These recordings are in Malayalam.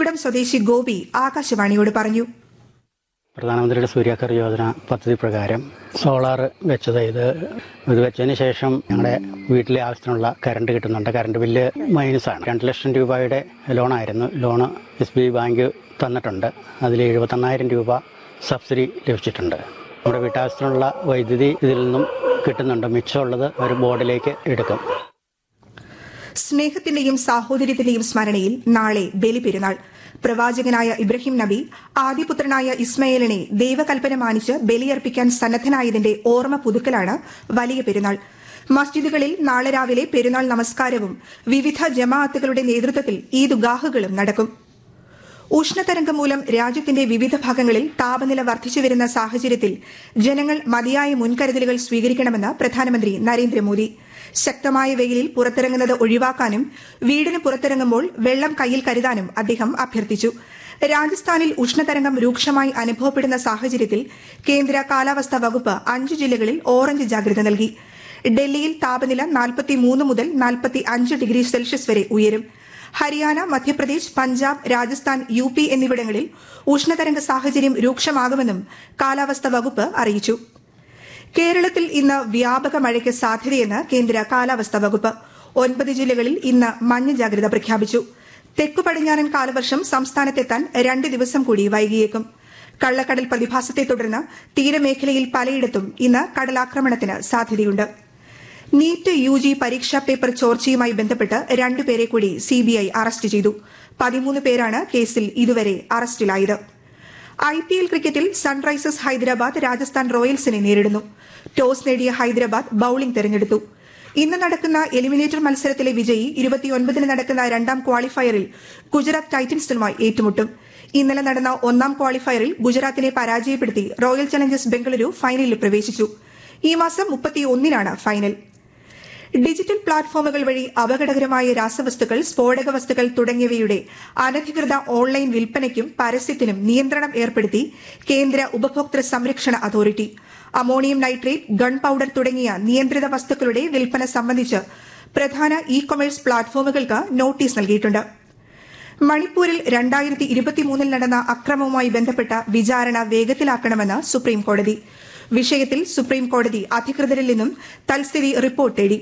കുന്നംകുളം സ്വദേശി ഗോപി ആകാശവാണിയോട് പറഞ്ഞു പ്രധാനമന്ത്രിയുടെ സൂര്യാഘർ യോജന പദ്ധതി പ്രകാരം സോളാർ വെച്ചത് ഇത് ഇത് വെച്ചതിന് ശേഷം ഞങ്ങളുടെ വീട്ടിലെ ആവശ്യത്തിനുള്ള കറണ്ട് കിട്ടുന്നുണ്ട് കറണ്ട് ബില്ല് മൈനസാണ് രണ്ട് ലക്ഷം രൂപയുടെ ലോണായിരുന്നു loan S B I bank തന്നിട്ടുണ്ട് അതിൽ എഴുപത്തെണ്ണായിരം രൂപ സബ്സിഡി ലഭിച്ചിട്ടുണ്ട് നമ്മുടെ വീട്ടാവശ്യത്തിനുള്ള വൈദ്യുതി ഇതിൽ നിന്നും കിട്ടുന്നുണ്ട് മിച്ചമുള്ളത് ഒരു ബോർഡിലേക്ക് എടുക്കും സ്നേഹത്തിന്റെയും സാഹോദര്യത്തിന്റെയും സ്മരണയിൽ നാളെ ബലിപെരുന്നാൾ പ്രവാചകനായ ഇബ്രാഹിം നബി ആദിപുത്രനായ ഇസ്മയേലിനെ ദൈവകൽപ്പന മാനിച്ച് ബലിയർപ്പിക്കാൻ സന്നദ്ധനായതിന്റെ ഓർമ്മ പുതുക്കലാണ് വലിയ പെരുന്നാൾ മസ്ജിദുകളിൽ നാളെ രാവിലെ പെരുന്നാൾ നമസ്കാരവും വിവിധ ജമാഅത്തുകളുടെ നേതൃത്വത്തിൽ ഈദുഗാഹുകളും നടക്കും ഉഷ്ണതരംഗം മൂലം രാജ്യത്തിന്റെ വിവിധ ഭാഗങ്ങളിൽ താപനില വർദ്ധിച്ചുവരുന്ന സാഹചര്യത്തിൽ ജനങ്ങൾ മതിയായ മുൻകരുതലുകൾ സ്വീകരിക്കണമെന്ന് പ്രധാനമന്ത്രി നരേന്ദ്രമോദി ശക്തമായ വെയിലിൽ പുറത്തിറങ്ങുന്നത് ഒഴിവാക്കാനും വീടിന് പുറത്തിറങ്ങുമ്പോൾ വെള്ളം കയ്യിൽ കരുതാനും അദ്ദേഹം അഭ്യർത്ഥിച്ചു രാജസ്ഥാനിൽ ഉഷ്ണതരംഗം രൂക്ഷമായി അനുഭവപ്പെടുന്ന സാഹചര്യത്തിൽ കേന്ദ്ര കാലാവസ്ഥാ വകുപ്പ് അഞ്ച് ജില്ലകളിൽ ഓറഞ്ച് ജാഗ്രത നൽകി ഡൽഹിയിൽ താപനില 43 മുതൽ 45 ഡിഗ്രി സെൽഷ്യസ് വരെ ഉയരും ഹരിയാന മധ്യപ്രദേശ് പഞ്ചാബ് രാജസ്ഥാൻ യു പി എന്നിവിടങ്ങളിൽ ഉഷ്ണതരംഗ സാഹചര്യം രൂക്ഷമാകുമെന്നും കാലാവസ്ഥാ വകുപ്പ് അറിയിച്ചു കേരളത്തിൽ ഇന്ന് വ്യാപക മഴയ്ക്ക് സാധ്യതയെന്ന് കേന്ദ്ര കാലാവസ്ഥാ വകുപ്പ് ഒൻപത് ജില്ലകളിൽ ഇന്ന് മഞ്ഞ ജാഗ്രത പ്രഖ്യാപിച്ചു തെക്കു പടിഞ്ഞാറൻ കാലവർഷം സംസ്ഥാനത്തെത്താൻ രണ്ട് ദിവസം കൂടി വൈകിയേക്കും കള്ളക്കടൽ പ്രതിഭാസത്തെ തുടർന്ന് തീരമേഖലയിൽ പലയിടത്തും ഇന്ന് കടലാക്രമണത്തിന് സാധ്യതയുണ്ട് നീറ്റ് യു ജി പരീക്ഷാ പേപ്പർ ചോർച്ചയുമായി ബന്ധപ്പെട്ട് രണ്ടുപേരെ കൂടി സിബിഐ അറസ്റ്റ് ചെയ്തു പതിമൂന്ന് പേരാണ് കേസിൽ ഇതുവരെ അറസ്റ്റിലായത് ഐ പി എൽ ക്രിക്കറ്റിൽ സൺറൈസേഴ്സ് ഹൈദരാബാദ് രാജസ്ഥാൻ റോയൽസിനെ നേരിടുന്നു ടോസ് നേടിയ ഹൈദരാബാദ് ബൌളിംഗ് തെരഞ്ഞെടുത്തു ഇന്ന് നടക്കുന്ന എലിമിനേറ്റർ മത്സരത്തിലെ വിജയി ഇരുപത്തിയൊൻപതിന് നടക്കുന്ന രണ്ടാം ക്വാളിഫയറിൽ ഗുജറാത്ത് ടൈറ്റൻസുമായി ഏറ്റുമുട്ടും ഇന്നലെ നടന്ന ഒന്നാം ക്വാളിഫയറിൽ ഗുജറാത്തിനെ പരാജയപ്പെടുത്തി റോയൽ ചലഞ്ചേഴ്സ് ബംഗളൂരു ഫൈനലിൽ പ്രവേശിച്ചു ഈ മാസം മുപ്പത്തിയൊന്നിനാണ് ഫൈനൽ ഡിജിറ്റൽ പ്ലാറ്റ്ഫോമുകൾ വഴി അപകടകരമായ രാസവസ്തുക്കൾ സ്ഫോടക വസ്തുക്കൾ തുടങ്ങിയവയുടെ അനധികൃത ഓൺലൈൻ വിൽപ്പനയ്ക്കും പരസ്യത്തിനും നിയന്ത്രണം ഏർപ്പെടുത്തി കേന്ദ്ര ഉപഭോക്തൃ സംരക്ഷണ authority ammonium nitrate gunpowder തുടങ്ങിയ നിയന്ത്രിത വസ്തുക്കളുടെ വിൽപ്പന സംബന്ധിച്ച് പ്രധാന ഇ കൊമേഴ്സ് പ്ലാറ്റ്ഫോമുകൾക്ക് നോട്ടീസ് നൽകിയിട്ടുണ്ട് മണിപ്പൂരിൽ രണ്ടായിരത്തി ഇരുപത്തിമൂന്നിൽ നടന്ന അക്രമവുമായി ബന്ധപ്പെട്ട വിചാരണ വേഗത്തിലാക്കണമെന്ന് സുപ്രീം കോടതി വിഷയത്തിൽ സുപ്രീം കോടതി അധികൃതരിൽ നിന്നും തൽസ്ഥിതി റിപ്പോർട്ട് തേടി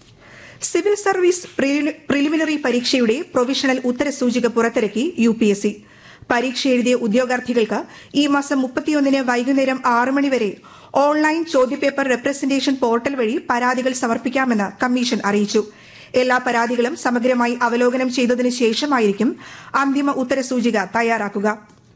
സിവിൽ സർവീസ് പ്രിലിമിനറി പരീക്ഷയുടെ പ്രൊവിഷണൽ ഉത്തരസൂചിക പുറത്തിറക്കി യു പി എസ് സി പരീക്ഷ എഴുതിയ ഉദ്യോഗാർത്ഥികൾക്ക് ഈ മാസം മുപ്പത്തിയൊന്നിന് വൈകുന്നേരം ആറ് മണിവരെ ഓൺലൈൻ ചോദ്യപേപ്പർ റെപ്രസന്റേഷൻ പോർട്ടൽ വഴി പരാതികൾ സമർപ്പിക്കാമെന്ന് കമ്മീഷൻ അറിയിച്ചു എല്ലാ പരാതികളും സമഗ്രമായി അവലോകനം ചെയ്തതിനു ശേഷമായിരിക്കും അന്തിമ ഉത്തരസൂചിക തയ്യാറാക്കുക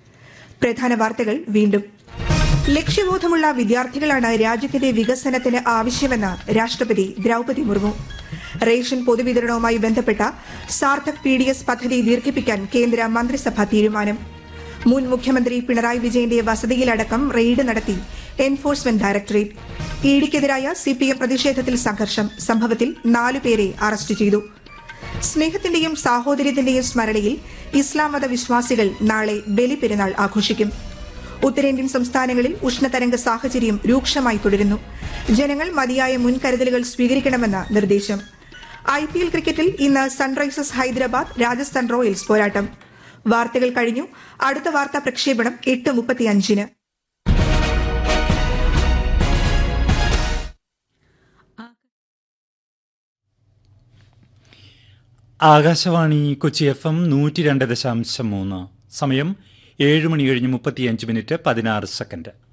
പ്രധാന വാർത്തകൾ വീണ്ടും ലക്ഷ്യബോധമുള്ള വിദ്യാർത്ഥികളാണ് രാജ്യത്തിന്റെ വികസനത്തിന് ആവശ്യമെന്ന് രാഷ്ട്രപതി ദ്രൌപതി മുർമു റേഷൻ പൊതുവിതരണവുമായി ബന്ധപ്പെട്ട സാർത്ഥക് പി ഡി എസ് പദ്ധതി ദീർഘിപ്പിക്കാൻ കേന്ദ്ര മന്ത്രിസഭാ തീരുമാനം മുൻ മുഖ്യമന്ത്രി പിണറായി വിജയന്റെ വസതിയിലടക്കം റെയ്ഡ് നടത്തി എൻഫോഴ്സ്മെന്റ് ഡയറക്ടറേറ്റ് ഇഡിക്കെതിരായ സിപിഎം പ്രതിഷേധത്തിൽ സംഘർഷം സംഭവത്തിൽ നാലുപേരെ അറസ്റ്റ് ചെയ്തു സ്നേഹത്തിന്റെയും സാഹോദര്യത്തിന്റെയും സ്മരണയിൽ ഇസ്ലാം മത വിശ്വാസികൾ നാളെ ബലിപെരുന്നാൾ ആഘോഷിക്കും ഉത്തരേന്ത്യൻ സംസ്ഥാനങ്ങളിൽ ഉഷ്ണതരംഗ സാഹചര്യം രൂക്ഷമായി തുടരുന്നു ജനങ്ങൾ മതിയായ മുൻകരുതലുകൾ സ്വീകരിക്കണമെന്ന് നിർദ്ദേശം ഐ പി എൽ ക്രിക്കറ്റിൽ ഇന്ന് സൺറൈസേഴ്സ് ഹൈദരാബാദ് രാജസ്ഥാൻ റോയൽസ് പോരാട്ടം വാർത്തകൾ കഴിഞ്ഞു അടുത്ത വാർത്താ പ്രക്ഷേപണം എട്ട് മുപ്പത്തിയഞ്ചിന് ആകാശവാണി കൊച്ചി എഫ് എം നൂറ്റി രണ്ട് ദശാംശം മൂന്ന് സമയം ഏഴ് മണി കഴിഞ്ഞ് മുപ്പത്തിയഞ്ച് മിനിറ്റ് പതിനാറ് സെക്കൻഡ്